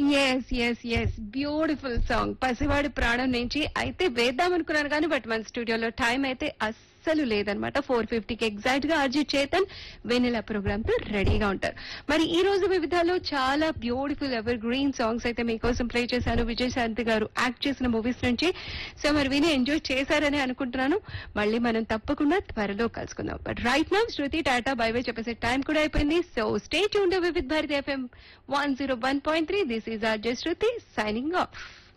yes yes yes beautiful song Pasivadi Pranam నుంచి అయితే వేద్దాం అనుకున్నాను కానీ బట్ మన స్టూడియోలో టైం అయితే అస్సలు లేదనమాట ఫోర్ ఫిఫ్టీకి ఎగ్జాక్ట్ గా అర్జిత్ చేతన్ వెనిలా ప్రోగ్రామ్ తో రెడీగా ఉంటారు మరి ఈ రోజు వివిధాలో చాలా బ్యూటిఫుల్ ఎవర్ గ్రీన్ సాంగ్స్ అయితే మీకోసం ప్లే చేశాను విజయశాంతి గారు యాక్ట్ చేసిన మూవీస్ నుంచి సో మరి విని ఎంజాయ్ చేశారని అనుకుంటున్నాను మళ్ళీ మనం తప్పకుండా త్వరలో కలుసుకుందాం but right now Shruti tata bye bye చెప్పేసే టైం కూడా అయిపోయింది so stay tune Vividh Bharati FM one zero one point three this is R just Shruti signing of